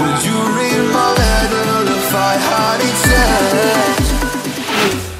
Would you read my letter if I had it sent?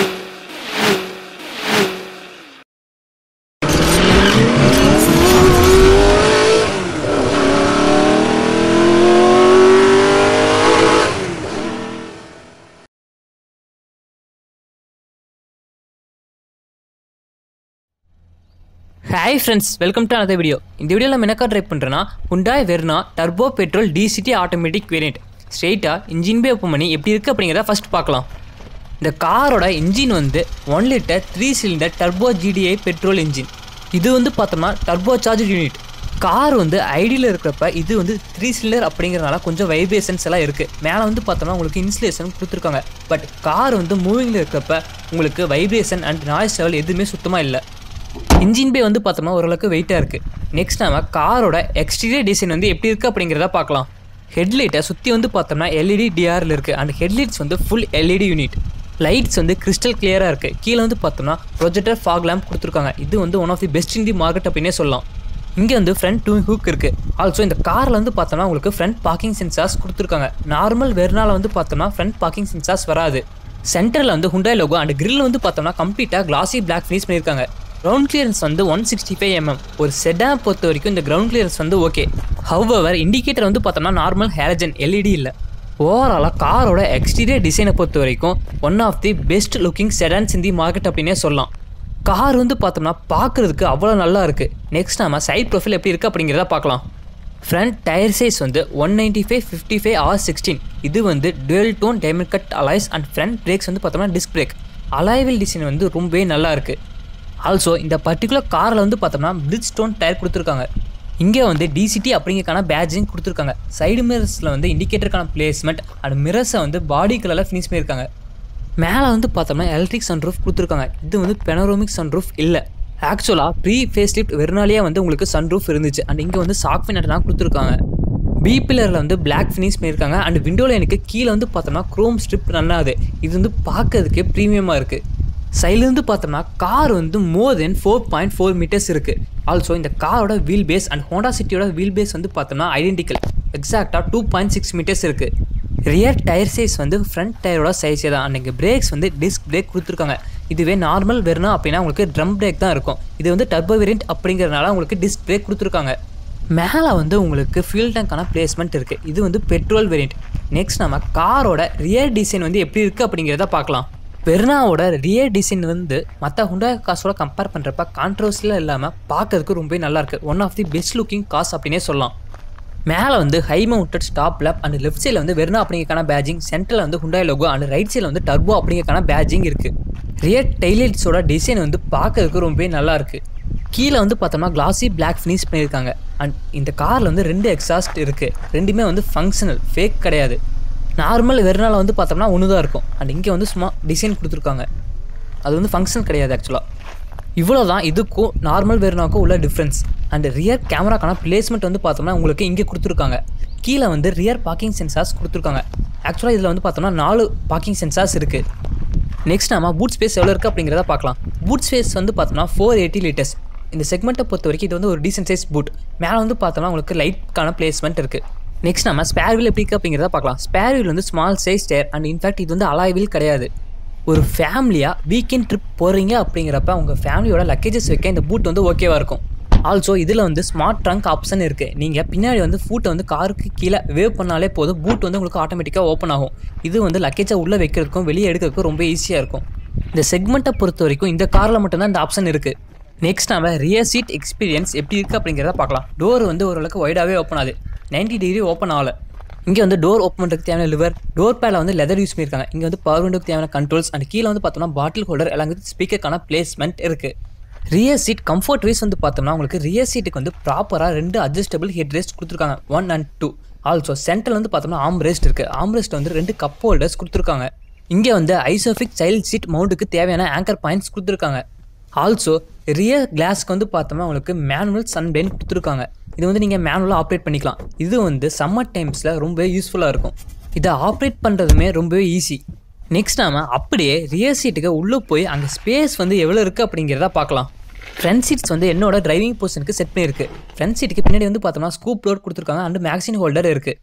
Hi friends welcome to another video இந்த வீடியோவில் நம்ம என்னக்கா try பண்ணுறேன்னா Hyundai Verna turbo petrol DCT automatic variant ஸ்ட்ரெயிட்டாக engine bay open பண்ணி எப்படி இருக்குது அப்படிங்கிறத ஃபஸ்ட் பார்க்கலாம் இந்த காரோட இன்ஜின் வந்து one litre three cylinder turbo GDI petrol engine இது வந்து பார்த்தோம்னா டர்போ சார்ஜ் யூனிட் கார் வந்து ஐடியில் இருக்கிறப்ப இது வந்து த்ரீ சிலிண்டர் அப்படிங்கிறனால கொஞ்சம் வைப்ரேஷன்ஸ் எல்லாம் இருக்குது மேலே வந்து பார்த்தோம்னா உங்களுக்கு இன்சுலேஷன் கொடுத்துருக்காங்க பட் கார் வந்து மூவிங்கில் இருக்கிறப்ப உங்களுக்கு வைப்ரேஷன் அண்ட் நாய்ஸ் லெவல் எதுவுமே சுத்தமாக இல்லை இன்ஜின் பே வந்து பார்த்தோம்னா ஓரளவுக்கு வெயிட்டாக இருக்குது நெக்ஸ்ட் நம்ம காரோட எக்ஸ்டீரியர் டிசைன் வந்து எப்படி இருக்குது அப்படிங்கிறத பார்க்கலாம் ஹெட்லைட்டை சுற்றி வந்து பார்த்தோம்னா எல்இடி டிஆரில் இருக்குது அண்ட் ஹெட்லைட்ஸ் வந்து ஃபுல் எல்இடி யூனிட் லைட்ஸ் வந்து கிறிஸ்டல் கிளியராக இருக்குது கீழே வந்து பார்த்தோம்னா ப்ரொஜெக்டர் ஃபாக் லேம்ப் கொடுத்துருக்காங்க இது வந்து one of the best in the market அப்படின்னே சொல்லலாம் இங்கே வந்து ஃப்ரண்ட் டூ ஹூக் இருக்குது ஆல்சோ இந்த காரில் வந்து பார்த்தோம்னா உங்களுக்கு ஃப்ரண்ட் பார்க்கிங் சென்சார்ஸ் கொடுத்துருக்காங்க நார்மல் வெர்னால வந்து பார்த்தோம்னா ஃப்ரண்ட் பார்க்கிங் சென்சார்ஸ் வராது சென்டரில் வந்து ஹுண்டாய் லோகோ அண்ட் grill வந்து பார்த்தோம்னா கம்ப்ளீட்டாக கிளாசி பிளாக் ஃபினிஷ் பண்ணியிருக்காங்க கிரவுண்ட் கிளியரன்ஸ் வந்து ஒன் சிக்ஸ்டி ஃபைவ் எம்எம் ஒரு செடான் பொறுத்த வரைக்கும் இந்த கிரவுண்ட் கிளியரன்ஸ் வந்து ஓகே ஹவவர் இண்டிகேட்டர் வந்து பார்த்தோம்னா நார்மல் ஹேரஜன் எல்இடி இல்லை ஓவராலாக காரோட எக்ஸ்டீரியர் டிசைனை பொறுத்த வரைக்கும் one of the best looking sedans in the market அப்படின்னே சொல்லலாம் கார் வந்து பார்த்தோம்னா பார்க்குறதுக்கு அவ்வளோ நல்லா இருக்குது நெக்ஸ்ட் நம்ம சைட் ப்ரொஃபைல் எப்படி இருக்குது அப்படிங்கிறத பார்க்கலாம் ஃப்ரண்ட் டயர் சைஸ் வந்து one ninety five fifty five R sixteen இது வந்து dual tone diamond cut alloys and front brakes வந்து பார்த்தோம்னா டிஸ்க் பிரேக் அலாய்வில் டிசைன் வந்து ரொம்பவே நல்லா இருக்குது ஆல்சோ இந்த பர்டிகுலர் காரில் வந்து பார்த்தோம்னா பிரிட்ஜ் ஸ்டோன் டயர் கொடுத்துருக்காங்க இங்கே வந்து டிசிடி அப்படிங்கிறக்கான பேட்ஜிங் கொடுத்துருக்காங்க சைடு மிரர்ஸில் வந்து இண்டிகேட்டருக்கான பிளேஸ்மெண்ட் அண்ட் மிரர்ஸை வந்து பாடி கலரில் ஃபினிஷ் பண்ணியிருக்காங்க மேலே வந்து பார்த்தோம்னா எலக்ட்ரிக் சன்ரூஃப் கொடுத்துருக்காங்க இது வந்து பெனரோமிக் சன்ரூஃப் இல்லை ஆக்சுவலாக ப்ரீ ஃபேஸ் லிஃப்ட் வெறுனாலேயே வந்து உங்களுக்கு சன்ரூஃப் இருந்துச்சு அண்ட் இங்கே வந்து சாக் ஃபினட்லாம் கொடுத்துருக்காங்க பி பில்லரில் வந்து பிளாக் ஃபினிஷ் பண்ணியிருக்காங்க அண்ட் விண்டோவில் எனக்கு கீழே வந்து பார்த்தோம்னா க்ரோம் ஸ்ட்ரிப் ரன் ஆகுது இது வந்து பார்க்கறதுக்கே ப்ரீமியமாக இருக்குது சைட்லேருந்து பார்த்தோம்னா கார் வந்து more than four point four metres இருக்குது ஆல்சோ இந்த காரோட வீல் பேஸ் அண்ட் ஹோண்டா சிட்டியோட வீல் பேஸ் வந்து பார்த்தோம்னா ஐடென்டிக்கல் எக்ஸாக்டாக டூ பாயிண்ட் சிக்ஸ் மீட்டர்ஸ் இருக்குது ரியர் டயர் சைஸ் வந்து ஃப்ரண்ட் டயரோட சைஸே தான் அன்றைக்கி பிரேக்ஸ் வந்து டிஸ்க் பிரேக் கொடுத்துருக்காங்க இதுவே நார்மல் வெறுனா அப்படின்னா உங்களுக்கு ட்ரம் பிரேக் தான் இருக்கும் இது வந்து டர்போ வேரியன்ட் அப்படிங்கிறதுனால உங்களுக்கு டிஸ்க் பிரேக் கொடுத்துருக்காங்க மேலே வந்து உங்களுக்கு ஃபியூல் டேங்க்கான பிளேஸ்மெண்ட் இருக்குது இது வந்து பெட்ரோல் வேரியன்ட் நெக்ஸ்ட் நம்ம காரோட ரியர் டிசைன் வந்து எப்படி இருக்குது அப்படிங்கிறத பார்க்கலாம் பெர்னாவோட ரியர் டிசைன் வந்து மற்ற ஹுண்டா காசோட கம்பேர் பண்ணுறப்ப கான்ட்ரவர்சியில் இல்லாமல் பார்க்கறதுக்கு ரொம்பவே நல்லா இருக்கு one of the best looking cars அப்படின்னே சொல்லலாம் மேலே வந்து high mounted stop lamp and left சைடில் வந்து வெர்னா அப்படிங்கிறக்கான பேஜிங் சென்டரில் வந்து ஹுண்டாய் லோகோ அண்ட் ரைட் சைடில் வந்து டர்போ அப்படிங்கிறக்கான பேஜிங் இருக்குது ரியர் டைலைட்ஸோட டிசைன் வந்து பார்க்கறதுக்கு ரொம்பவே நல்லா இருக்குது கீழே வந்து பார்த்தோம்னா கிளாசி பிளாக் ஃபினிஷ் பண்ணியிருக்காங்க அண்ட் இந்த காரில் வந்து ரெண்டு எக்ஸாஸ்ட் இருக்குது ரெண்டுமே வந்து ஃபங்க்ஷனல் ஃபேக் கிடையாது நார்மல் வெறுநாள் வந்து பார்த்தோம்னா ஒன்று தான் இருக்கும் அண்ட் இங்கே வந்து சும்மா டிசைன் கொடுத்துருக்காங்க அது வந்து ஃபங்க்ஷன் கிடையாது ஆக்சுவலாக இவ்வளோ தான் இதுக்கும் நார்மல் வெறுனாக்கும் உள்ள டிஃப்ரென்ஸ் அண்ட் ரியர் கேமராக்கான பிளேஸ்மெண்ட் வந்து பார்த்தோம்னா உங்களுக்கு இங்கே கொடுத்துருக்காங்க கீழே வந்து ரியர் பார்க்கிங் சென்சார்ஸ் கொடுத்துருக்காங்க ஆக்சுவலாக இதில் வந்து பார்த்தோம்னா நாலு பார்க்கிங் சென்சார்ஸ் இருக்குது நெக்ஸ்ட் நம்ம பூட் ஸ்பேஸ் எவ்வளோ இருக்குது அப்படிங்கிறத பார்க்கலாம் பூட் ஸ்பேஸ் வந்து பார்த்தோம்னா ஃபோர் எயிட்டி லிட்டர்ஸ் இந்த செக்மெண்ட்டை பொறுத்த வரைக்கும் இது வந்து ஒரு டீசென்ட் சைஸ் பூட் மேலே வந்து பார்த்தோம்னா உங்களுக்கு லைட்க்கான பிளேஸ்மெண்ட் இருக்குது நெக்ஸ்ட் நம்ம ஸ்பேர் வீல் எப்படி இருக்குது அப்படிங்கிறத பார்க்கலாம் ஸ்பேர் வீல் வந்து small size tyre and in fact இது வந்து அலாய் வீல் கிடையாது ஒரு ஃபேமிலியாக வீக்கெண்ட் ட்ரிப் போகிறீங்க அப்படிங்கிறப்ப உங்கள் ஃபேமிலியோட லக்கேஜஸ் வைக்க இந்த பூட் வந்து ஓகேவாக இருக்கும் ஆல்சோ இதில் வந்து ஸ்மார்ட் ட்ரங்க் ஆப்ஷன் இருக்குது நீங்கள் பின்னாடி வந்து ஃபூட்டை வந்து காருக்கு கீழே வேவ் பண்ணாலே போதும் பூட் வந்து உங்களுக்கு ஆட்டோமேட்டிக்காக ஓப்பன் ஆகும் இது வந்து லக்கேஜை உள்ளே வைக்கிறதுக்கும் வெளியே எடுக்கிறதுக்கும் ரொம்ப ஈஸியாக இருக்கும் இந்த செக்மெண்ட்டை பொறுத்த வரைக்கும் இந்த காரில் மட்டும்தான் இந்த ஆப்ஷன் இருக்குது நெக்ஸ்ட் நம்ம ரியர் சீட் எக்ஸ்பீரியன்ஸ் எப்படி இருக்குது அப்படிங்கிறத பார்க்கலாம் டோர் வந்து ஓரளவுக்கு வைடாகவே ஓப்பன் ஆகுது 90 டிகிரி ஓப்பன் ஆகலை இங்கே வந்து டோர் ஓப்பன் பண்ணுறதுக்கு தேவையான லிவர் டோர் பேடில் வந்து லெதர் யூஸ் பண்ணியிருக்காங்க இங்கே வந்து பவர் விண்டோக்கு தேவையான கண்ட்ரோல்ஸ் அண்ட் கீழே வந்து பார்த்தோம்னா பாட்டில் ஹோல்டர் எல்லாம் ஸ்பீக்கருக்கான பிளேஸ்மெண்ட் இருக்குது ரியர் சீட் கம்ஃபர்ட் வைஸ் வந்து பார்த்தோம்னா உங்களுக்கு ரியர் சீட்டுக்கு வந்து ப்ராப்பராக ரெண்டு அட்ஜஸ்டபிள் ஹெட் ரெஸ்ட் கொடுத்துருக்காங்க ஒன் அண்ட் டூ ஆல்சோ சென்டரில் வந்து பார்த்தோம்னா ஆம் ரெஸ்ட் இருக்குது ஆம் ரெஸ்ட் வந்து ரெண்டு கப் ஹோல்டர்ஸ் கொடுத்துருக்காங்க இங்கே வந்து ஐசோஃபிக் சைல்ட் சீட் மவுண்ட்டுக்கு தேவையான ஆங்கர் பாயிண்ட்ஸ் கொடுத்துருக்காங்க ஆல்சோ ரியர் கிளாஸ்க்கு வந்து பார்த்தோம்னா உங்களுக்கு மேனுவல் சன்பிளைன் கொடுத்துருக்காங்க இது வந்து நீங்கள் மேனுவலாக ஆப்ரேட் பண்ணிக்கலாம் இது வந்து சம்மர் டைம்ஸில் ரொம்பவே யூஸ்ஃபுல்லாக இருக்கும் இதை ஆப்ரேட் பண்ணுறதுமே ரொம்பவே ஈஸி நெக்ஸ்ட் நாம அப்படியே ரியர் சீட்டுக்கு உள்ளே போய் அங்கே ஸ்பேஸ் வந்து எவ்வளோ இருக்குது அப்படிங்கிறத பார்க்கலாம் ஃப்ரண்ட் சீட்ஸ் வந்து என்னோட டிரைவிங் பொசிஷனுக்கு செட் பண்ணியிருக்கு ஃப்ரண்ட் சீட்டுக்கு பின்னாடி வந்து பார்த்தோம்னா ஸ்கூப் லோட் கொடுத்துருக்காங்க அண்ட் மேக்சின் ஹோல்டர் இருக்குது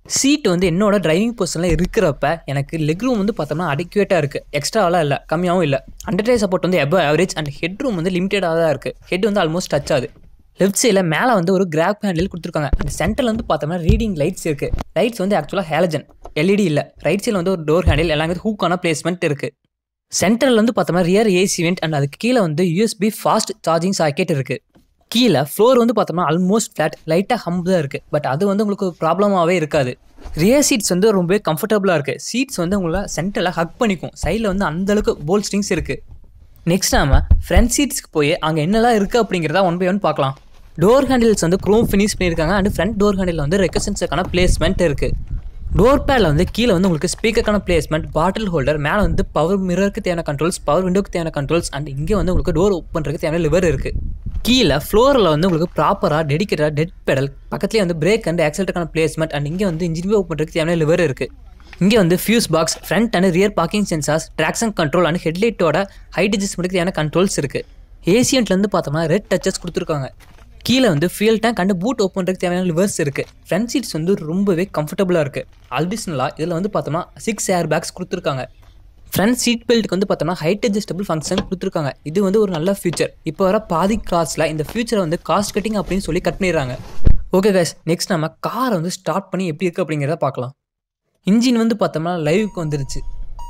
சீட் வந்து என்னோட டிரைவிங் பொசிஷனில் இருக்கிறப்ப எனக்கு லெக் ரூம் வந்து பார்த்தோம்னா அடிக்குவேட்டாக இருக்குது எக்ஸ்ட்ராவெலாம் இல்லை கம்மியாகவும் இல்லை அண்டர் சப்போர்ட் வந்து above average and head room வந்து லிமிட்டடாக தான் இருக்குது ஹெட் வந்து ஆல்மோஸ்ட் டச் ஆகுது லெஃப்ட் சைடில் மேலே வந்து ஒரு கிராப் ஹேண்டில் கொடுத்துருக்காங்க அந்த சென்டரில் வந்து பார்த்தோம்னா ரீடிங் லைட்ஸ் இருக்குது லைட்ஸ் வந்து ஆக்சுவலாக ஹேலஜன் எல்இடி இல்லை ரைட் சைடில் வந்து ஒரு டோர் ஹேண்டில் எல்லாமே ஹூக்கான பிளேஸ்மெண்ட் இருக்குது சென்டரில் வந்து பார்த்தோம்னா ரியர் ஏசி வெண்ட் அண்ட் அதுக்கு கீழே வந்து யூஎஸ்பி ஃபாஸ்ட் சார்ஜிங் சாக்கெட் இருக்குது கீழே ஃப்ளோர் வந்து பார்த்தோம்னா ஆல்மோஸ்ட் ஃப்ளாட் லைட்டாக ஹம்ப் தான் இருக்குது பட் அது வந்து உங்களுக்கு ஒரு ப்ராப்ளமாகவே இருக்காது ரியர் சீட்ஸ் வந்து ரொம்பவே கம்ஃபர்டபுளாக இருக்குது சீட்ஸ் வந்து உங்களை சென்டரில் ஹக் பண்ணிக்கும் சைடில் வந்து அந்தளவுக்கு போல் ஸ்ட்ரிங்ஸ் இருக்குது நெக்ஸ்ட் நாம ஃப்ரண்ட் சீட்ஸ்க்கு போய் அங்கே என்னெல்லாம் இருக்குது அப்படிங்கிறத ஒன் பை ஒன் பார்க்கலாம் டோர் ஹேண்டில்ஸ் வந்து க்ரோம் ஃபினிஷ் பண்ணியிருக்காங்க அண்ட் ஃப்ரண்ட் டோர் ஹேண்டில் வந்து ரெக்கசன்ஸுக்கான பிளேஸ்மெண்ட் இருக்குது டோர் பேடில் வந்து கீழே வந்து உங்களுக்கு ஸ்பீக்கருக்கான பிளேஸ்மெண்ட் பாட்டில் ஹோல்டர் மேலே வந்து பவர் மிரருக்கு தேவையான கண்ட்ரோல்ஸ் பவர் விண்டோக்கு தேவையான கண்ட்ரோல்ஸ் அண்ட் இங்கே வந்து உங்களுக்கு டோர் ஓப்பன் பண்ணுறதுக்கு தேவையான லிவர் இருக்குது கீழே ஃப்ளோரில் வந்து உங்களுக்கு ப்ராப்பராக டெடிக்கேட்டாக டெட் பெடல் பக்கத்துலேயே வந்து பிரேக் அண்ட் ஆக்சல்ட்டுக்கான பிளேஸ்மெண்ட் அண்ட் இங்கே வந்து இன்ஜின் ஓப்பன் பண்ணுறதுக்கு தேவையான லிவர் இருக்குது இங்கே வந்து fuse box front and rear parking sensors traction control and ஹெட்லைட்டோட ஹைட் அட்ஜஸ்ட்மெண்ட்டுக்கு தேவையான கண்ட்ரோல்ஸ் இருக்குது ஏசியன்ட்லேருந்து பார்த்தோம்னா ரெட் டச்சஸ் கொடுத்துருக்காங்க கீழே வந்து fuel tank and boot open பண்ணுறதுக்கு தேவையான லிவர்ஸ் இருக்குது ஃப்ரண்ட் சீட்ஸ் வந்து ரொம்பவே கம்ஃபர்டபுளாக இருக்குது அல்டிஷ்னலாக இதில் வந்து பார்த்தோம்னா சிக்ஸ் ஏர் பேக்ஸ் கொடுத்துருக்காங்க ஃப்ரண்ட் சீட் பெல்ட்டுக்கு வந்து பார்த்தோம்னா ஹைட் அட்ஜஸ்டபிள் ஃபங்க்ஷன் கொடுத்துருக்காங்க இது வந்து ஒரு நல்ல ஃபியூச்சர் இப்போ வர பாதி காஸ்ட்டில் இந்த ஃபியூச்சரை வந்து காஸ்ட் கட்டிங் அப்படின்னு சொல்லி கட் பண்ணிடுறாங்க ஓகே கைஸ் நெக்ஸ்ட் நம்ம காரை வந்து ஸ்டார்ட் பண்ணி எப்படி இருக்குது அப்படிங்கிறத பார்க்கலாம் இன்ஜின் வந்து பார்த்தோம்னா லைவுக்கு வந்துருச்சு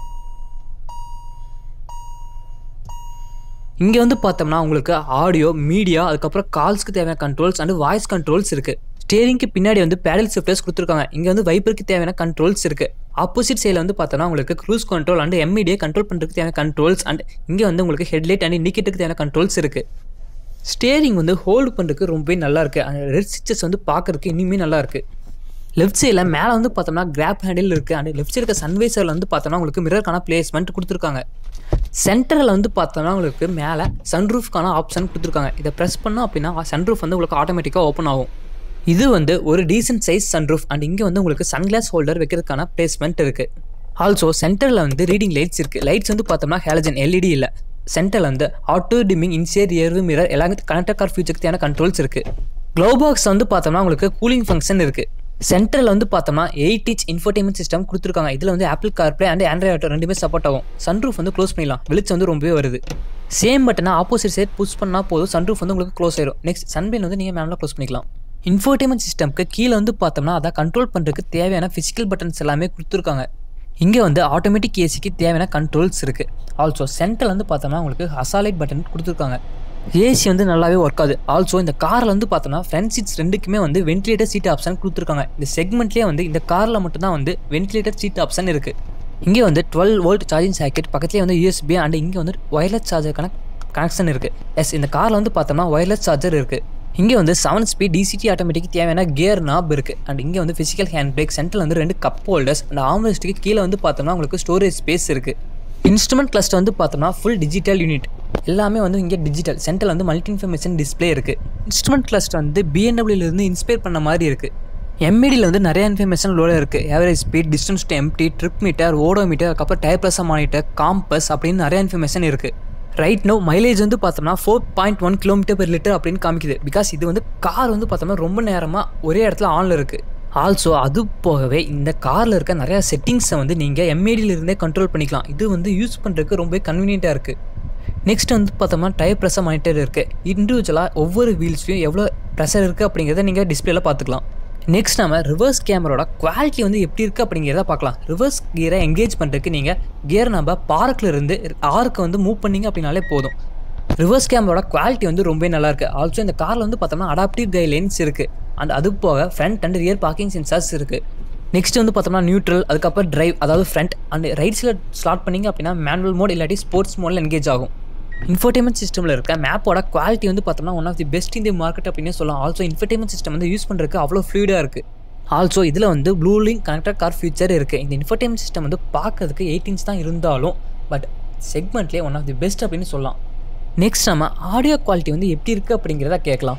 இங்கே வந்து பார்த்தோம்னா உங்களுக்கு ஆடியோ மீடியா அதுக்கப்புறம் கால்ஸ்க்கு தேவையான கண்ட்ரோல்ஸ் அண்ட் வாய்ஸ் கண்ட்ரோல்ஸ் இருக்குது ஸ்டேரிங்க்கு பின்னாடி வந்து பேடல் ஷிஃப்டர்ஸ் கொடுத்துருக்காங்க இங்கே வந்து வைப்பருக்கு தேவையான கண்ட்ரோல்ஸ் இருக்குது ஆப்போசிட் சைடில் வந்து பார்த்தோம்னா உங்களுக்கு க்ரூஸ் கண்ட்ரோல் அண்ட் எம்இடியை கண்ட்ரோல் பண்ணுறதுக்கு தேவையான கண்ட்ரோல்ஸ் அண்ட் இங்கே வந்து உங்களுக்கு ஹெட்லைட் அண்ட் இண்டிகேட்டருக்கு தேவையான கண்ட்ரோல்ஸ் இருக்குது ஸ்டேரிங் வந்து ஹோல்டு பண்ணுறதுக்கு ரொம்பவே நல்லா இருக்குது அந்த ரெட் ஸ்டிச்சஸ் வந்து பார்க்கறதுக்கு இனிமே நல்லா இருக்குது லெஃப்ட் சைடில் மேலே வந்து பார்த்தோம்னா கிராப் ஹேண்டில் இருக்குது அண்ட் லெஃப்ட் சைடு இருக்க சன்வைசரில் வந்து பார்த்தோம்னா உங்களுக்கு மிரருக்கான பிளேஸ்மெண்ட் கொடுத்துருக்காங்க சென்டரில் வந்து பார்த்தோம்னா உங்களுக்கு மேலே சன்ரூஃப்க்கான ஆப்ஷன் கொடுத்துருக்காங்க இதை ப்ரெஸ் பண்ணோம் அப்படின்னா சன்ரூஃப் வந்து உங்களுக்கு ஆட்டோமேட்டிக்காக ஓப்பன் ஆகும் இது வந்து ஒரு டீசென்ட் சைஸ் சன்ரூஃப் அண்ட் இங்கே வந்து உங்களுக்கு சன்கிளாஸ் ஹோல்டர் வைக்கிறதுக்கான பிளேஸ்மெண்ட் இருக்குது ஆல்சோ சென்டரில் வந்து ரீடிங் லைட்ஸ் இருக்குது லைட்ஸ் வந்து பார்த்தோம்னா ஹேலஜன் எல்இடி இல்லை சென்டரில் வந்து ஆட்டோ டிமிங் இன்சியர் ரியர்வு மிரர் எல்லாமே கனெக்டட் கார் ஃபியூச்சருக்கு தேவையான கண்ட்ரோல்ஸ் இருக்குது க்ளோ பாக்ஸ் வந்து பார்த்தோம்னா உங்களுக்கு கூலிங் ஃபங்க்ஷன் இருக்குது சென்டரில் வந்து பார்த்தோம்னா எயிட் இன்ச் இன்ஃபோர்டைன்மெண்ட் சிஸ்டம் கொடுத்துருக்காங்க இதில் வந்து Apple CarPlay and Android Auto ரெண்டுமே சப்போர்ட் ஆகும் சன்ரூஃப் வந்து க்ளோஸ் பண்ணிடலாம் வெளிச்சம் வந்து ரொம்பவே வருது சேம் பட்டனை ஆப்போசிட் சைட் புஷ் பண்ணால் போதும் சன்ரூஃப் வந்து உங்களுக்கு க்ளோஸ் ஆயிடும் நெக்ஸ்ட் சன்பின் வந்து நீங்கள் மேலே க்ளோஸ் பண்ணிக்கலாம் இன்ஃபோர்டைன்மெண்ட் சிஸ்டம்க்கு கீழே வந்து பார்த்தோம்னா அதை கண்ட்ரோல் பண்ணுறதுக்கு தேவையான ஃபிசிக்கல் பட்டன்ஸ் எல்லாமே கொடுத்துருக்காங்க இங்கே வந்து ஆட்டோமேட்டிக் ஏசிக்கு தேவையான கண்ட்ரோல்ஸ் இருக்குது ஆல்சோ சென்டரில் வந்து பார்த்தோம்னா உங்களுக்கு அசாலைட் பட்டன் கொடுத்துருக்காங்க ஏசி வந்து நல்லாவே ஒர்க் ஆகுது ஆல்சோ இந்த காரில் வந்து பார்த்தோம்னா ஃப்ரண்ட் சீட்ஸ் ரெண்டுக்குமே வந்து வென்டிலேட்டர் சீட் ஆப்ஷன் கொடுத்துருக்காங்க இந்த செக்மெண்ட்லேயே வந்து இந்த காரில் மட்டும்தான் வந்து வென்டிலேட்டர் சீட் ஆப்ஷன் இருக்குது இங்கே வந்து டுவெல் வோல்ட் சார்ஜிங் சாக்கெட் பக்கத்துலேயே வந்து யூஎஸ்பி அண்ட் இங்கே வந்து ஒயர்லெஸ் சார்ஜருக்கான கனெக்ஷன் இருக்குது எஸ் இந்த காரில் வந்து பார்த்தோம்னா ஒயர்லெஸ் சார்ஜர் இருக்குது இங்கே வந்து செவன் ஸ்பீட் டிசிடி ஆட்டோமேட்டிக் தேவையான கியர் நாப் இருக்குது அண்ட் இங்கே வந்து ஃபிசிக்கல் ஹேண்ட் பிரேக் சென்டரில் வந்து ரெண்டு கப் ஹோல்டர்ஸ் அண்ட் ஆம்ரெஸ்ட்டுக்கு கீழே வந்து பார்த்தோம்னா உங்களுக்கு ஸ்டோரேஜ் ஸ்பேஸ் இருக்குது இன்ஸ்ட்ருமெண்ட் கிளஸ்டர் வந்து பார்த்தோம்னா ஃபுல் டிஜிட்டல் யூனிட் எல்லாமே வந்து இங்கே டிஜிட்டல் சென்டரில் வந்து மல்டி இன்ஃபர்மேஷன் டிஸ்பிளே இருக்குது இன்ஸ்ட்ருமெண்ட் கிளஸ்டர் வந்து பிஎன்டபிள்யூலேருந்து இன்ஸ்பயர் பண்ண மாதிரி இருக்குது எம்இடியில் வந்து நிறைய இன்ஃபர்மேஷன் லோட இருக்குது average speed distance to empty trip meter odo meter அதுக்கப்புறம் டயர் ப்ரெஷர் மானிட்டர் காம்பஸ் அப்படின்னு நிறைய இன்ஃபர்மேஷன் இருக்குது ரைட் நோ மைலேஜ் வந்து பார்த்தோம்னா four point one kilometre per litre அப்படின்னு காமிக்குது பிகாஸ் இது வந்து கார் வந்து பார்த்தோம்னா ரொம்ப நேரமாக ஒரே இடத்துல ஆனில் இருக்குது ஆல்சோ அது போகவே இந்த காரில் இருக்க நிறையா செட்டிங்ஸை வந்து நீங்கள் எம்ஏடியிலிருந்தே கண்ட்ரோல் பண்ணிக்கலாம் இது வந்து யூஸ் பண்ணுறதுக்கு ரொம்ப கன்வீனியண்ட்டாக இருக்குது நெக்ஸ்ட் வந்து பார்த்தோம்னா டயர் ப்ரெஷர் மானிட்டர் இருக்குது இண்டிவிஜுவலாக ஒவ்வொரு வீல்ஸ்லையும் எவ்வளோ ப்ரெஷர் இருக்குது அப்படிங்கிறத நீங்கள் டிஸ்பிளேல பார்த்துக்கலாம் நெக்ஸ்ட் நம்ம ரிவர்ஸ் கேமரோட குவாலிட்டி வந்து எப்படி இருக்குது அப்படிங்கிறத பார்க்கலாம் ரிவர்ஸ் கியரை எங்கேஜ் பண்ணுறதுக்கு நீங்கள் கியர் நம்ம பார்க்கில் இருந்து ஆருக்கு வந்து மூவ் பண்ணீங்க அப்படின்னாலே போதும் ரிவர்ஸ் கேமரோட குவாலிட்டி வந்து ரொம்ப நல்லா இருக்கு ஆல்சோ இந்த காரில் வந்து பார்த்தோம்னா அடாப்டிவ் கை லென்ஸ் இருக்குது அண்ட் அது போக front and rear parking sensors இருக்குது நெக்ஸ்ட் வந்து பார்த்தோம்னா நியூட்ரல் அதுக்கப்புறம் டிரைவ் அதாவது ஃப்ரண்ட் அண்ட் ரைட் சைடில் ஸ்டார்ட் பண்ணிங்க அப்படின்னா மேனுவல் மோட் இல்லாட்டி ஸ்போர்ட்ஸ் மோடில் என்கேஜ் ஆகும் இன்ஃபர்டைன்மெண்ட் சிஸ்டமில் இருக்க மேப்போட குவாலிட்டி வந்து பார்த்தோம்னா one of the best in the market அப்படின்னு சொல்லலாம் ஆல்சோ இன்ஃபர்டைன்மெண்ட் சிஸ்டம் வந்து யூஸ் பண்ணுறதுக்கு அவ்வளோ ஃப்ளூடாக இருக்குது ஆல்சோ இதில் வந்து blue link connected car future இருக்குது இந்த இன்ஃபர்டைன்மெண்ட் சிஸ்டம் வந்து பார்க்கறதுக்கு எயிட் இன்ச் தான் இருந்தாலும் பட் செக்மெண்ட்லேயே ஒன் ஆஃப் தி பெஸ்ட் அப்படின்னு சொல்லலாம் நெக்ஸ்ட் நம்ம ஆடியோ குவாலிட்டி வந்து எப்படி இருக்குது அப்படிங்கிறத கேட்கலாம்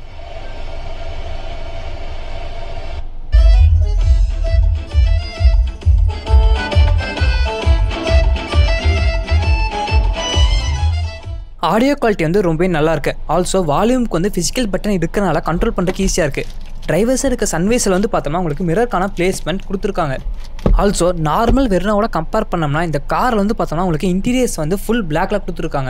ஆடியோ குவாலிட்டி வந்து ரொம்பவே நல்லா இருக்கு ஆல்சோ வால்யூம்க்கு வந்து ஃபிசிக்கல் பட்டன் இருக்கிறனால கண்ட்ரோல் பண்ணுறதுக்கு ஈஸியாக இருக்குது டிரைவர்ஸாக இருக்க சன்வேஸில் வந்து பார்த்தோம்னா உங்களுக்கு மிரருக்கான பிளேஸ்மெண்ட் கொடுத்துருக்காங்க ஆல்சோ நார்மல் வெர்னாவோட கம்பேர் பண்ணோம்னா இந்த காரில் வந்து பார்த்தோம்னா உங்களுக்கு இன்டீரியர்ஸ் வந்து ஃபுல் பிளாக்ல கொடுத்துருக்காங்க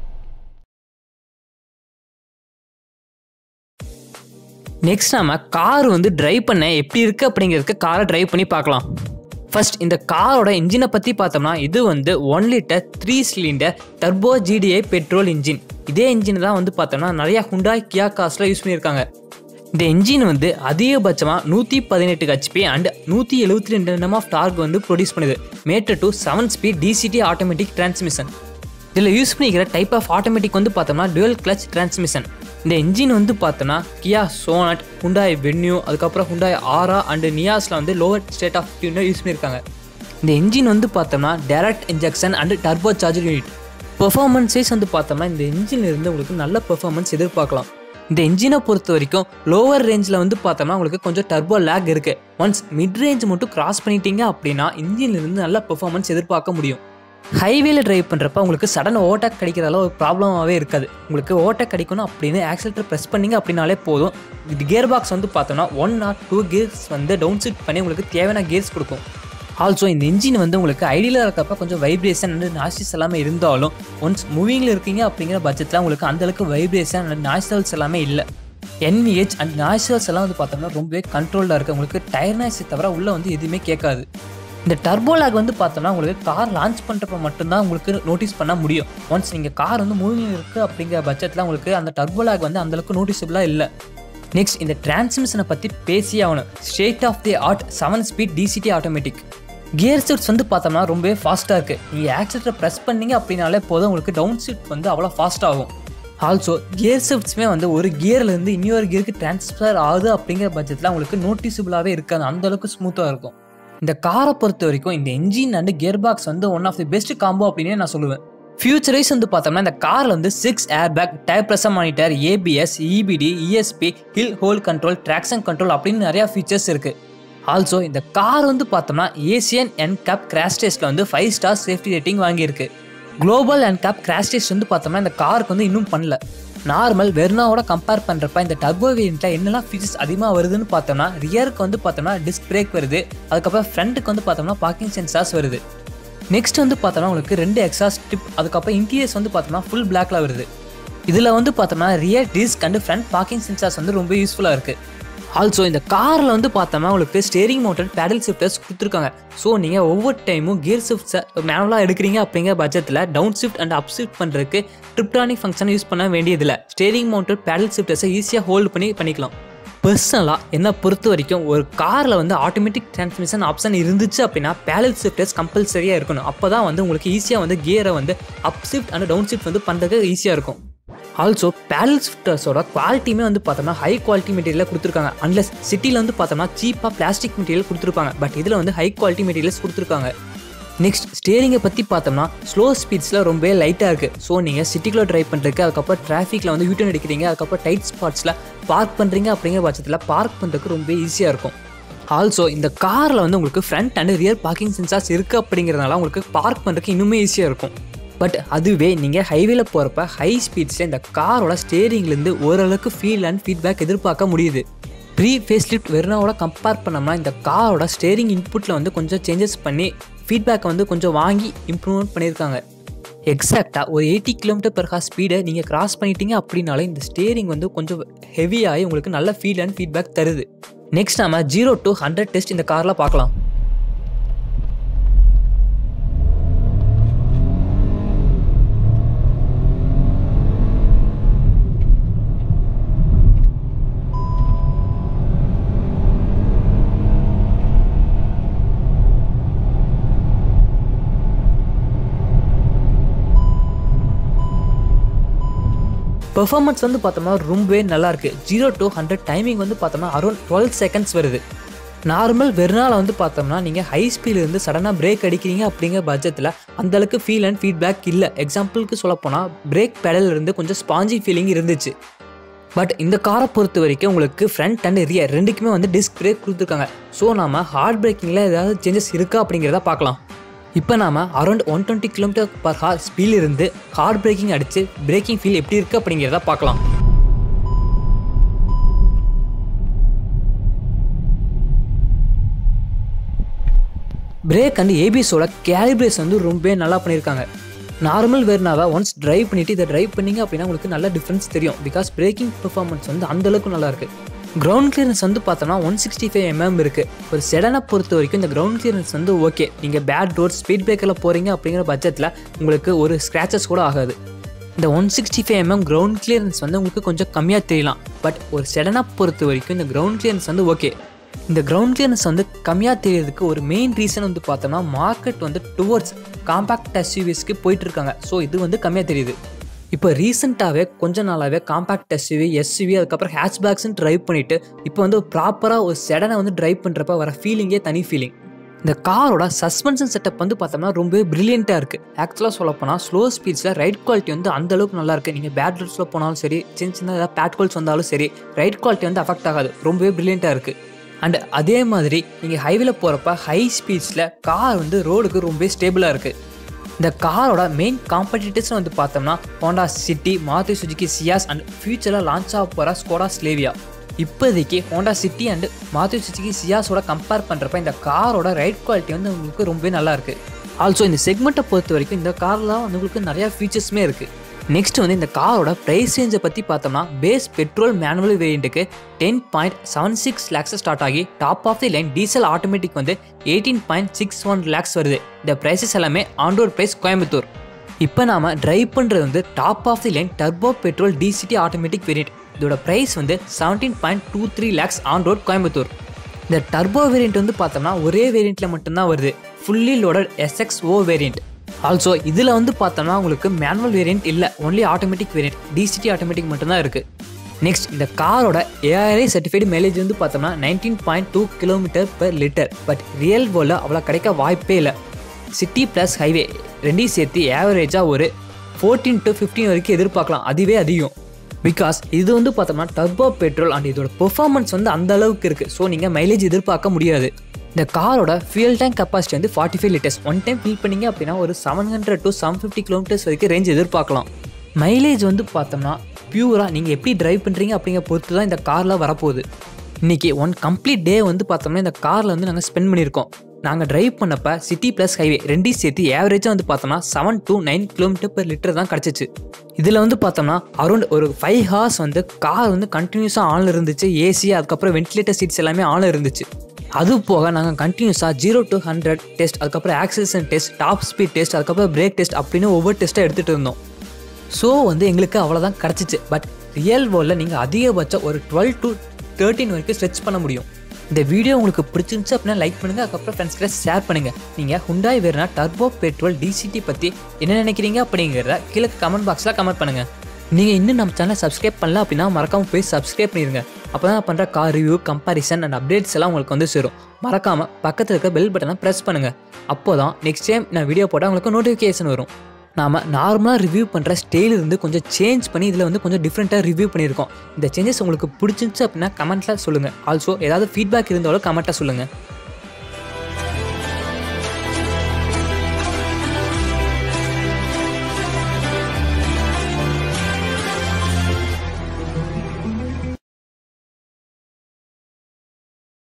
நெக்ஸ்ட் நாம கார் வந்து டிரைவ் பண்ண எப்படி இருக்குது அப்படிங்கிறதுக்கு காரை டிரைவ் பண்ணி பார்க்கலாம் ஃபர்ஸ்ட் இந்த காரோட இன்ஜினை பற்றி பார்த்தோம்னா இது வந்து one litre three cylinder turbo GDI petrol engine இதே இன்ஜின் தான் வந்து பார்த்தோம்னா நிறைய ஹுண்டாய் கியா காஸ்ல யூஸ் பண்ணியிருக்காங்க இந்த இன்ஜின் வந்து அதிகபட்சமாக நூற்றி பதினெட்டு ஹெச்பி அண்ட் நூற்றி எழுபத்தி ரெண்டு என்எம் ஆஃப் டார்க் வந்து ப்ரொடியூஸ் பண்ணுது mated to seven speed DCT automatic transmission இதில் யூஸ் பண்ணிக்கிற டைப் ஆஃப் ஆட்டோமேட்டிக் வந்து பார்த்தோம்னா டுவல் கிளச் டிரான்ஸ்மிஷன் இந்த இன்ஜின் வந்து பார்த்தோன்னா கியா சோனட் ஹுண்டாய் வென்யூ அதுக்கப்புறம் ஹுண்டாய் ஆரா அண்டு நியாஸில் வந்து லோவர் ஸ்டேட் ஆஃப் டியூனை யூஸ் பண்ணியிருக்காங்க இந்த இன்ஜின் வந்து பார்த்தோம்னா direct injection and turbo charger unit performance wise வந்து பார்த்தோம்னா இந்த இன்ஜின்ல இருந்து உங்களுக்கு நல்ல பெர்ஃபார்மன்ஸ் எதிர்பார்க்கலாம் இந்த இன்ஜினை பொறுத்த வரைக்கும் லோவர் ரேஞ்சில் வந்து பார்த்தோம்னா உங்களுக்கு கொஞ்சம் டர்போ லேக் இருக்குது ஒன்ஸ் மிட் ரேஞ்ச் மட்டும் கிராஸ் பண்ணிட்டீங்க அப்படின்னா இன்ஜின்ல இருந்து நல்ல பெர்ஃபார்மன்ஸ் எதிர்பார்க்க முடியும் ஹைவேல டிரைவ் பண்ணுறப்ப உங்களுக்கு சடன் ஓவர்டேக் கிடைக்கிறதால ஒரு ப்ராப்ளமாகவே இருக்காது உங்களுக்கு ஓவர்டேக் கிடைக்கணும் அப்படின்னு ஆக்சிலேட்டர் ப்ரெஸ் பண்ணிங்க அப்படின்னாலே போதும் இது கியர் பாக்ஸ் வந்து பார்த்தோம்னா ஒன் ஆர் டூ கியர்ஸ் வந்து டவுன் ஷிஃப்ட் பண்ணி உங்களுக்கு தேவையான கியர்ஸ் கொடுக்கும் ஆல்சோ இந்த இன்ஜின் வந்து உங்களுக்கு ஐடியில் இருக்கப்ப கொஞ்சம் வைப்ரேஷன் அண்ட் நாய்ஸஸ் எல்லாமே இருந்தாலும் ஒன்ஸ் மூவிங்கில் இருக்கீங்க அப்படிங்கிற பட்சத்தில் உங்களுக்கு அந்தளவுக்கு வைப்ரேஷன் அண்ட் நாய்ஸல்ஸ் எல்லாமே இல்லை என்விஹெச் அண்ட் நாய்ஸல்ஸ் எல்லாம் வந்து பார்த்தோம்னா ரொம்பவே கண்ட்ரோல்டாக இருக்குது உங்களுக்கு டயர் நாய்ஸை தவிர உள்ளே வந்து எதுவுமே கேட்காது இந்த டர்போ லாக் வந்து பார்த்தோம்னா உங்களுக்கு கார் லான்ச் பண்ணுறப்ப மட்டும்தான் உங்களுக்கு நோட்டீஸ் பண்ண முடியும் ஒன்ஸ் நீங்கள் கார் வந்து மூவிங் இருக்குது அப்படிங்கிற பட்சத்தில் உங்களுக்கு அந்த டர்போ லாக் வந்து அந்தளவுக்கு நோட்டீஸபிளாக இல்லை நெக்ஸ்ட் இந்த டிரான்ஸ்மிஷனை பற்றி பேசியே ஆகணும் state of the art seven speed DCT automatic gear shifts வந்து பார்த்தோம்னா ரொம்பவே ஃபாஸ்ட்டாக இருக்குது நீங்கள் ஆக்சிலேட்டரை ப்ரெஸ் பண்ணீங்க அப்படின்னாலே போதும் உங்களுக்கு டவுன் ஷிஃப்ட் வந்து அவ்வளோ ஃபாஸ்ட் ஆகும் ஆல்சோ கியர் ஷிஃப்ட்ஸுமே வந்து ஒரு கியர்லேருந்து இன்னொரு கியருக்கு ட்ரான்ஸ்ஃபர் ஆகுது அப்படிங்கிற பட்சத்தில் உங்களுக்கு நோட்டீஸபிளாகவே இருக்காது அந்த அளவுக்கு ஸ்மூத்தாக இருக்கும் இந்த காரை பொறுத்த வரைக்கும் இந்த என்ஜின் அண்ட் கியர் பாக்ஸ் வந்து one of the best combo அப்படின்னே நான் சொல்லுவேன் ஃபியூச்சரைஸ் வந்து பார்த்தோம்னா இந்த காரில் வந்து six air bag tyre pressure monitor ABS EBD ESP hill hold control traction control அப்படின்னு நிறையா ஃபீச்சர்ஸ் இருக்குது ஆல்சோ இந்த கார் வந்து பார்த்தோம்னா ஏசியன் அண்ட் கப் கிராஷ் டெஸ்ட்டில் வந்து ஃபைவ் ஸ்டார் சேஃப்டி ரேட்டிங் வாங்கியிருக்கு குளோபல் அண்ட் கப் கிராஷ் டெஸ்ட் வந்து பார்த்தோம்னா இந்த காருக்கு வந்து இன்னும் பண்ணல நார்மல் வெர்னாவோட கம்பேர் பண்ணுறப்ப இந்த டர்போ வேரியண்ட்டில் என்னெல்லாம் ஃபீச்சர்ஸ் அதிகமாக வருதுன்னு பார்த்தோம்னா ரியருக்கு வந்து பார்த்தோம்னா டிஸ்க் பிரேக் வருது அதுக்கப்புறம் ஃப்ரண்ட்டுக்கு வந்து பார்த்தோம்னா பார்க்கிங் சென்சார்ஸ் வருது நெக்ஸ்ட் வந்து பார்த்தோம்னா உங்களுக்கு ரெண்டு எக்ஸாஸ்ட் டிப் அதுக்கப்புறம் இன்டீரியர்ஸ் வந்து பார்த்தோம்னா ஃபுல் பிளாக்ல வருது இதில் வந்து பார்த்தோம்னா rear disc and front parking sensors வந்து ரொம்ப யூஸ்ஃபுல்லாக இருக்குது ஆல்சோ இந்த காரில் வந்து பார்த்தோம்னா உங்களுக்கு ஸ்டேரிங் மவுண்டட் பேடல் ஷிஃப்டர்ஸ் கொடுத்துருக்காங்க ஸோ நீங்கள் ஒவ்வொரு டைமும் கியர் ஷிஃப்ட்ஸை மேனுவலாக எடுக்கிறீங்க அப்படிங்கிற பட்சத்தில் down shift and up shift பண்ணுறதுக்கு ட்ரிப்டானிக் ஃபங்க்ஷன் யூஸ் பண்ண வேண்டியதில்லை ஸ்டேரிங் மவுண்டட் பேடல் ஷிஃப்டர்ஸை ஈஸியாக ஹோல்ட் பண்ணி பண்ணிக்கலாம் பர்சனலாக என்னை பொறுத்த வரைக்கும் ஒரு காரில் வந்து ஆட்டோமேட்டிக் டிரான்ஸ்மிஷன் ஆப்ஷன் இருந்துச்சு அப்படின்னா பேடல் ஷிஃப்டர்ஸ் கம்பல்சரியாக இருக்கணும் அப்போ தான் வந்து உங்களுக்கு ஈஸியாக வந்து கியரை வந்து up shift and down shift வந்து பண்ணுறதுக்கு ஈஸியாக இருக்கும் ஆல்சோ பேடல் ஷிஃப்டர்ஸோட குவாலிட்டியுமே வந்து பார்த்தோம்னா ஹை குவாலிட்டி மெட்டீரியல் கொடுத்துருக்காங்க அன்லஸ் சிட்டியில் வந்து பார்த்தோம்னா சீப்பாக பிளாஸ்டிக் மெட்டீரியல் கொடுத்துருப்பாங்க பட் இதில் வந்து ஹை குவாலிட்டி மெட்டீரியல்ஸ் கொடுத்துருக்காங்க நெக்ஸ்ட் ஸ்டேரிங்கை பற்றி பார்த்தோம்னா ஸ்லோ ஸ்பீட்ஸில் ரொம்பவே லைட்டாக இருக்குது ஸோ நீங்கள் சிட்டிக்குள்ளே ட்ரைவ் பண்ணுறதுக்கு அதுக்கப்புறம் டிராஃபிக்கில் வந்து யூட்டன் அடிக்கிறீங்க அதுக்கப்புறம் டைட் ஸ்பாட்ஸில் பார்க் பண்ணுறீங்க அப்படிங்கிற பட்சத்தில் பார்க் பண்ணுறதுக்கு ரொம்ப ஈஸியாக இருக்கும் ஆல்சோ இந்த காரில் வந்து உங்களுக்கு front and rear parking sensors இருக்குது அப்படிங்கிறதுனால உங்களுக்கு பார்க் பண்ணுறதுக்கு இன்னுமே ஈஸியாக இருக்கும் பட் அதுவே நீங்கள் ஹைவேல போகிறப்ப ஹை ஸ்பீட்ஸில் இந்த காரோட ஸ்டேரிங்லேருந்து ஓரளவுக்கு ஃபீல் அண்ட் ஃபீட்பேக் எதிர்பார்க்க முடியுது ப்ரீ ஃபேஸ் லிஃப்ட் வெர்னாவோட கம்பேர் பண்ணோம்னா இந்த காரோட ஸ்டேரிங் இன்புட்டில் வந்து கொஞ்சம் சேஞ்சஸ் பண்ணி ஃபீட்பேக்கை வந்து கொஞ்சம் வாங்கி இம்ப்ரூவ்மெண்ட் பண்ணியிருக்காங்க எக்ஸாக்டாக ஒரு எயிட்டி கிலோமீட்டர் பெர் ஹார் ஸ்பீடை நீங்கள் கிராஸ் பண்ணிட்டீங்க அப்படின்னாலே இந்த ஸ்டேரிங் வந்து கொஞ்சம் ஹெவியாகி உங்களுக்கு நல்ல ஃபீல் அண்ட் ஃபீட்பேக் தருது நெக்ஸ்ட் நம்ம ஜீரோ டு ஹண்ட்ரட் டெஸ்ட் இந்த காரில் பார்க்கலாம் பெர்ஃபார்மன்ஸ் வந்து பார்த்தோம்னா ரொம்பவே நல்லா இருக்கு ஜீரோ டு ஹண்ட்ரட் டைமிங் வந்து பார்த்தோம்னா அரௌண்ட் டுவெல் செகண்ட்ஸ் வருது நார்மல் வெறுநாள் வந்து பார்த்தோம்னா நீங்கள் ஹை ஸ்பீட்லேருந்து சடனாக பிரேக் அடிக்கிறீங்க அப்படிங்கிற பட்சத்தில் அந்தளவுக்கு ஃபீல் அண்ட் ஃபீட்பேக் இல்லை எக்ஸாம்பிளுக்கு சொல்லப்போனால் பிரேக் பெடல் இருந்து கொஞ்சம் ஸ்பாஞ்சி ஃபீலிங் இருந்துச்சு பட் இந்த காரை பொறுத்த வரைக்கும் உங்களுக்கு ஃப்ரண்ட் அண்ட் ரியர் ரெண்டுக்குமே வந்து டிஸ்க் பிரேக் கொடுத்துருக்காங்க ஸோ நாம ஹார்ட் பிரேக்கிங்கில் ஏதாவது சேஞ்சஸ் இருக்கா அப்படிங்கிறத பார்க்கலாம் இப்போ நாம around one twenty kilometre per hour ஸ்பீடில் இருந்து ஹார்ட் பிரேக்கிங் அடித்து பிரேக்கிங் ஃபீல் எப்படி இருக்குது அப்படிங்கிறத பார்க்கலாம் பிரேக் அண்ட் ஏபிஎஸோட கேலிபிரேஸ் வந்து ரொம்பவே நல்லா பண்ணியிருக்காங்க நார்மல் வேர்னாவை ஒன்ஸ் டிரைவ் பண்ணிவிட்டு இதை டிரைவ் பண்ணீங்க அப்படின்னா உங்களுக்கு நல்ல டிஃப்ரென்ஸ் தெரியும் பிகாஸ் பிரேக்கிங் பெர்ஃபார்மன்ஸ் வந்து அந்தளவுக்கு நல்லா இருக்குது கிரவுண்ட் கிளியரன்ஸ் வந்து பார்த்தோம்னா ஒன் சிக்ஸ்டி ஃபைவ் எம்எம் இருக்குது ஒரு செடனை பொறுத்த வரைக்கும் இந்த கிரவுண்ட் கிளியரன்ஸ் வந்து ஓகே நீங்கள் பேட் ரோட் ஸ்பீட் பிரேக்கரில் போகிறீங்க அப்படிங்கிற பட்ஜெட்டில் உங்களுக்கு ஒரு ஸ்க்ராச்சஸ் கூட ஆகாது இந்த one sixty five mm ground clearance வந்து உங்களுக்கு கொஞ்சம் கம்மியாக தெரியலாம் பட் ஒரு செடனை பொறுத்த வரைக்கும் இந்த கிரவுண்ட் கிளியரன்ஸ் வந்து ஓகே இந்த கிரவுண்ட் கிளியரன்ஸ் வந்து கம்மியாக தெரியறதுக்கு ஒரு மெயின் ரீசன் வந்து பார்த்தோம்னா மார்க்கெட் வந்து டுவர்ட்ஸ் காம்பேக்ட் எஸ்யூவிஸ்க்கு போயிட்டு இருக்காங்க ஸோ இது வந்து கம்மியாக தெரியுது இப்போ ரீசெண்டாகவே கொஞ்ச நாளாகவே காம்பேக்ட் எஸ்யூவி எஸ்யூவி அதுக்கப்புறம் ஹேட்ச்பேக்ஸ்னு ட்ரைவ் பண்ணிவிட்டு இப்போ வந்து ப்ராப்பராக ஒரு செடனை வந்து ட்ரைவ் பண்ணுறப்ப வர ஃபீலிங்கே தனி ஃபீலிங் இந்த காரோட சஸ்பென்ஷன் செட்டப் வந்து பார்த்தோம்னா ரொம்பவே ப்ரில்லியண்ட்டாக இருக்குது ஆக்சுவலாக சொல்ல போனால் ஸ்லோ ஸ்பீட்ஸில் ரைட் குவாலிட்டி வந்து அந்த அளவுக்கு நல்லா இருக்குது நீங்கள் பேட் ரோட்ஸில் போனாலும் சரி சின்ன சின்ன ஏதாவது பேட் கோல்ஸ் வந்தாலும் சரி ரைட் குவாலிட்டி வந்து அஃபெக்ட் ஆகாது ரொம்பவே ப்ரில்லியண்ட்டாக இருக்குது அண்ட் அதே மாதிரி நீங்கள் ஹைவேல போகிறப்ப ஹை ஸ்பீட்ஸில் கார் வந்து ரோடுக்கு ரொம்பவே ஸ்டேபிளாக இருக்குது இந்த காரோட மெயின் காம்படிட்டர்ஸ் வந்து பார்த்தோம்னா Honda City Maruti Suzuki Ciaz and ஃபியூச்சரில் லான்ச் ஆக போகிற ஸ்கோடா ஸ்லேவியா இப்போதைக்கு Honda City and Maruti Suzuki சியாஸோட கம்பேர் பண்ணுறப்ப இந்த காரோட ரைட் குவாலிட்டி வந்து உங்களுக்கு ரொம்பவே நல்லா இருக்குது ஆல்சோ இந்த செக்மெண்ட்டை பொறுத்த வரைக்கும் இந்த காரில் வந்து உங்களுக்கு நிறையா ஃபீச்சர்ஸுமே இருக்குது நெக்ஸ்ட் வந்து இந்த காரோட ப்ரைஸ் ரேஞ்சை பற்றி பார்த்தோம்னா பேஸ் பெட்ரோல் மேனுவல் வேரியண்ட்டுக்கு ten point seven six lakhs start ஆகி top of the line diesel automatic வந்து eighteen point six one lakhs வருது இந்த ப்ரைஸஸ் எல்லாமே ஆண்டோர் ப்ரைஸ் கோயம்புத்தூர் இப்போ நாம டிரைவ் பண்ணுறது வந்து top of the line turbo petrol DCT automatic variant இதோட ப்ரைஸ் வந்து seventeen point two three lakhs on road Coimbatore இந்த டர்போ வேரியண்ட் வந்து பார்த்தோம்னா ஒரே வேரியண்ட்டில் மட்டும்தான் வருது fully loaded SX O variant also இதில் வந்து பார்த்தோம்னா உங்களுக்கு மேனுவல் வேரியண்ட் இல்லை only automatic variant DCT automatic மட்டும்தான் இருக்குது நெக்ஸ்ட் இந்த காரோட ஏஆர்ஐ சர்டிஃபைடு மைலேஜ் வந்து பார்த்தோம்னா nineteen point two kilometre per litre but real வேர்ல்டில் அவ்வளோ கிடைக்க வாய்ப்பே இல்லை சிட்டி ப்ளஸ் ஹைவே ரெண்டையும் சேர்த்து ஏவரேஜாக ஒரு ஃபோர்டீன் டு ஃபிஃப்டீன் வரைக்கும் எதிர்பார்க்கலாம் அதுவே அதிகம் பிகாஸ் இது வந்து பார்த்தோம்னா டர்போ பெட்ரோல் அண்ட் இதோட பெர்ஃபார்மன்ஸ் வந்து அந்த அளவுக்கு இருக்குது ஸோ நீங்கள் மைலேஜ் எதிர்பார்க்க முடியாது இந்த காரோட ஃபியூல் டேங்க் கெப்பாசிட்டி வந்து forty five litres one time fill பண்ணீங்க அப்படின்னா ஒரு seven hundred to seven fifty kilometres வரைக்கும் ரேஞ்ச் எதிர்பார்க்கலாம் மைலேஜ் வந்து பார்த்தோம்னா பியூராக நீங்கள் எப்படி டிரைவ் பண்ணுறீங்க அப்படிங்கிற பொறுத்து தான் இந்த காரில் வரப்போகுது இன்றைக்கி ஒன் கம்ப்ளீட் டே வந்து பார்த்தோம்னா இந்த காரில் வந்து நாங்கள் ஸ்பெண்ட் பண்ணியிருக்கோம் நாங்கள் டிரைவ் பண்ணப்ப சிட்டி ப்ளஸ் ஹைவே ரெண்டையும் சேர்த்து ஏவரேஜாக வந்து பார்த்தோம்னா seven to nine kilometre per litre தான் கிடச்சிச்சு இதில் வந்து பார்த்தோம்னா அரௌண்ட் ஒரு ஃபைவ் ஹார்ஸ் வந்து கார் வந்து கண்டினியூஸாக ஆனில் இருந்துச்சு ஏசி அதுக்கப்புறம் வென்டிலேட்டர் சீட்ஸ் எல்லாமே ஆனில் இருந்துச்சு அது போக நாங்கள் கண்டினியூஸாக ஜீரோ டு ஹண்ட்ரட் டெஸ்ட் அதுக்கப்புறம் acceleration test top speed test அதுக்கப்புறம் பிரேக் டெஸ்ட் அப்படின்னு ஒவ்வொரு டெஸ்ட்டாக எடுத்துகிட்டு இருந்தோம் ஸோ வந்து எங்களுக்கு அவ்வளோதான் கிடச்சிச்சு பட் ரியல் வேர்ல்டில் நீங்கள் அதிகபட்சம் ஒரு டுவெல் டு தேர்ட்டின் வரைக்கும் ஸ்ட்ரெச் பண்ண முடியும் இந்த வீடியோ உங்களுக்கு பிடிச்சிருந்துச்சு அப்படின்னா லைக் பண்ணுங்கள் அதுக்கப்புறம் ஃப்ரெண்ட்ஸ் கிட்ட ஷேர் பண்ணுங்கள் நீங்கள் ஹுண்டாய் வேறுனா டர்போ பெட்ரோல் டிசிடி பற்றி என்ன நினைக்கிறீங்க அப்படிங்கிறத கீழே கமெண்ட் பாக்ஸில் கமெண்ட் பண்ணுங்கள் நீங்கள் இன்னும் நம்ம சேனலை சப்ஸ்கிரைப் பண்ணல அப்படின்னா மறக்காமல் போய் சப்ஸ்கிரைப் பண்ணிடுங்க அப்போ தான் பண்ணுற car review comparison and updates எல்லாம் உங்களுக்கு வந்து சேரும் மறக்காமல் பக்கத்தில் இருக்க பெல் பட்டனை ப்ரெஸ் பண்ணுங்கள் அப்போ தான் நெக்ஸ்ட் டைம் நான் வீடியோ போட்டால் உங்களுக்கு நோட்டிஃபிகேஷன் வரும் நாம் நார்மலாக ரிவ்யூ பண்ணுற ஸ்டைல் இருந்து கொஞ்சம் சேஞ்ச் பண்ணி இதில் வந்து கொஞ்சம் டிஃப்ரெண்ட்டாக ரிவ்யூ பண்ணியிருக்கோம் இந்த சேஞ்சஸ் உங்களுக்கு பிடிச்சிருந்துச்சு அப்படின்னா கமெண்ட்டில் சொல்லுங்கள் ஆல்சோ ஏதாவது ஃபீட்பேக் இருந்தாலும் கமெண்ட்டாக சொல்லுங்கள்